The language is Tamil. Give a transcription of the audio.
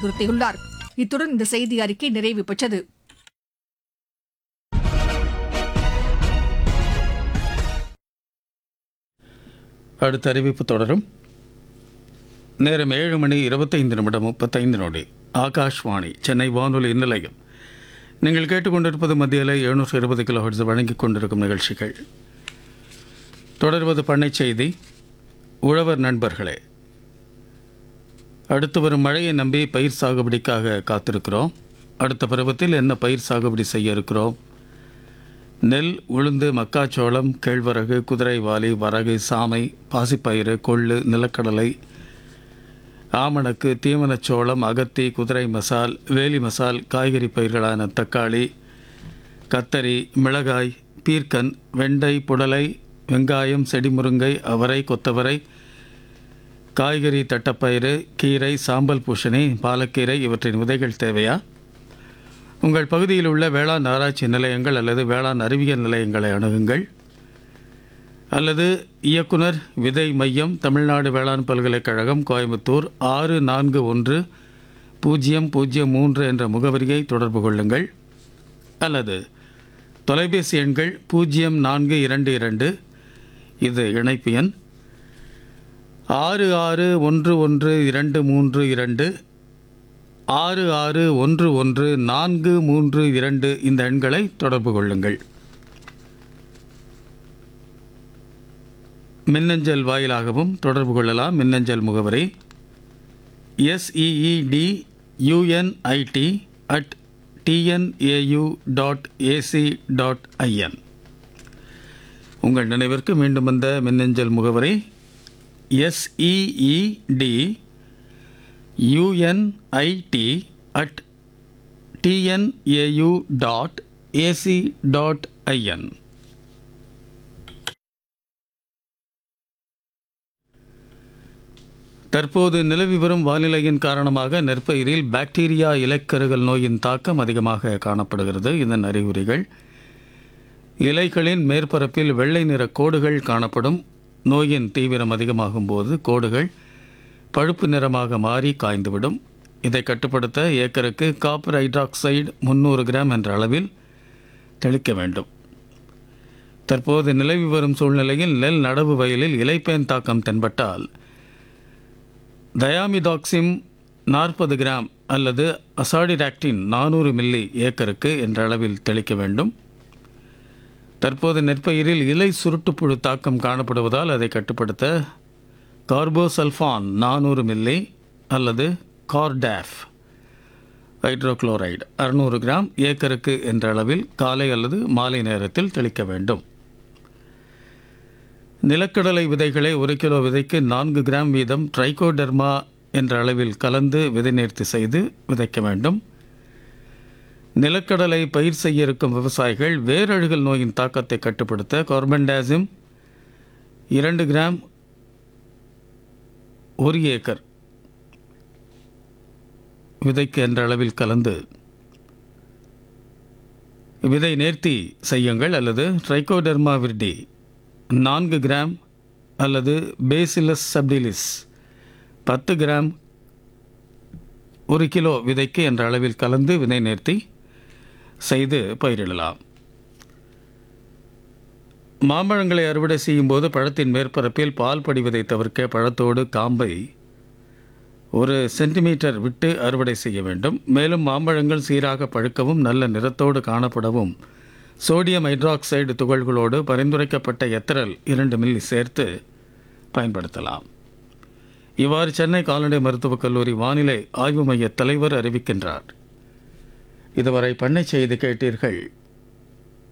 வலியுறுத்தியுள்ளார் இத்துடன் இந்த செய்தி அறிக்கை நிறைவு பெற்றது அடுத்த அறிவிப்பு தொடரும் நேரம் ஏழு மணி இருபத்தைந்து நிமிடம் முப்பத்தைந்து நொடி ஆகாஷ்வாணி சென்னை வானொலி நிலையம் நீங்கள் கேட்டுக்கொண்டிருப்பது மத்தியில் எழுநூற்று இருபது கிலோ ஹெர்ட்ஸ் வழங்கிக் கொண்டிருக்கும் நிகழ்ச்சிகள் தொடர்வது பண்ணை செய்தி உழவர் நண்பர்களே அடுத்து வரும் மழையை நம்பி பயிர் சாகுபடிக்காக காத்திருக்கிறோம் அடுத்த பருவத்தில் என்ன பயிர் சாகுபடி செய்ய இருக்கிறோம் நெல் உளுந்து மக்காச்சோளம் கேழ்வரகு குதிரைவாலி வரகு சாமை பாசிப்பயிறு கொள்ளு நிலக்கடலை ஆமணக்கு தீவனச்சோளம் அகத்தி குதிரை மசால் வேலி மசால் காய்கறி பயிர்களான தக்காளி கத்தரி மிளகாய் பீர்க்கன் வெண்டை புடலை வெங்காயம் செடிமுருங்கை அவரை கொத்தவரை காய்கறி தட்டப்பயிறு கீரை சாம்பல் பூசணி பாலக்கீரை இவற்றின் விதைகள் தேவையா உங்கள் பகுதியில் உள்ள வேளாண் ஆராய்ச்சி நிலையங்கள் அல்லது வேளாண் அறிவியல் நிலையங்களை அணுகுங்கள் அல்லது இயக்குனர் விதை மையம் தமிழ்நாடு வேளாண் பல்கலைக்கழகம் கோயம்புத்தூர் ஆறு நான்கு ஒன்று பூஜ்ஜியம் பூஜ்ஜியம் மூன்று என்ற முகவரியை தொடர்பு கொள்ளுங்கள் அல்லது தொலைபேசி எண்கள் பூஜ்ஜியம் நான்கு இரண்டு இரண்டு இது இணைப்பு எண் ஆறு ஆறு ஒன்று ஒன்று இரண்டு மூன்று இரண்டு ஆறு ஆறு ஒன்று ஒன்று நான்கு மூன்று இரண்டு இந்த எண்களை தொடர்பு கொள்ளுங்கள் மின்னஞ்சல் வாயிலாகவும் தொடர்பு கொள்ளலாம் மின்னஞ்சல் முகவரி S E E D U N I T at T N A U dot A C dot I N உங்கள் நினைவிற்கு மீண்டும் வந்த மின்னஞ்சல் முகவரி S E E D U N I T at T N A U dot A C dot I N தற்போது நிலவி வரும் வானிலையின் காரணமாக நெற்பயிரில் பாக்டீரியா இலைக்கருகல் நோயின் தாக்கம் அதிகமாக காணப்படுகிறது இதன் அறிகுறிகள் இலைகளின் மேற்பரப்பில் வெள்ளை நிற கோடுகள் காணப்படும் நோயின் தீவிரம் அதிகமாகும் போது கோடுகள் பழுப்பு நிறமாக மாறி காய்ந்துவிடும் இதை கட்டுப்படுத்த ஏக்கருக்கு காப்பர் ஹைட்ராக்சைடு முந்நூறு கிராம் என்ற அளவில் தெளிக்க வேண்டும் தற்போது நிலவி வரும் சூழ்நிலையில் நெல் நடவு வயலில் இலைப்பேன் தாக்கம் தென்பட்டால் தயாமிடாக்சிம் நாற்பது கிராம் அல்லது அசாடிடாக்டின் நானூறு மில்லி ஏக்கருக்கு என்ற அளவில் தெளிக்க வேண்டும் தற்போது நெற்பயிரில் இலை சுருட்டுப்புழு தாக்கம் காணப்படுவதால் அதை கட்டுப்படுத்த கார்போசல்ஃபான் நானூறு மில்லி அல்லது கார்டாஃப் ஹைட்ரோக்ளோரைடு அறுநூறு கிராம் ஏக்கருக்கு என்ற அளவில் காலை அல்லது மாலை நேரத்தில் தெளிக்க வேண்டும் நிலக்கடலை விதைகளை ஒரு கிலோ விதைக்கு நான்கு கிராம் வீதம் ட்ரைகோடெர்மா என்ற அளவில் கலந்து விதை நேர்த்தி செய்து விதைக்க வேண்டும் நிலக்கடலை பயிர் செய்ய இருக்கும் விவசாயிகள் வேரழுகல் நோயின் தாக்கத்தை கட்டுப்படுத்த கார்பன்டாசிம் இரண்டு கிராம் ஒரு ஏக்கர் விதைக்கு என்ற அளவில் கலந்து விதை நேர்த்தி செய்யுங்கள் அல்லது ட்ரைகோடெர்மா விர்டி நான்கு கிராம் அல்லது பேசிலஸ் சப்டிலிஸ் பத்து கிராம் ஒரு கிலோ விதைக்கு என்ற அளவில் கலந்து விதை நேர்த்தி செய்து பயிரிடலாம் மாம்பழங்களை அறுவடை செய்யும்போது பழத்தின் மேற்பரப்பில் பால் படிவதை தவிர்க்க பழத்தோடு காம்பை ஒரு சென்டிமீட்டர் விட்டு அறுவடை செய்ய வேண்டும் மேலும் மாம்பழங்கள் சீராக பழுக்கவும் நல்ல நிறத்தோடு காணப்படவும் சோடியம் ஹைட்ராக்சைடு துகள்களோடு பரிந்துரைக்கப்பட்ட எத்தரல் இரண்டு மில்லி சேர்த்து பயன்படுத்தலாம் இவ்வாறு சென்னை கால்நடை மருத்துவக் கல்லூரி வானிலை ஆய்வு மைய தலைவர் அறிவிக்கின்றார் இதுவரை பண்ணை செய்தி கேட்டீர்கள்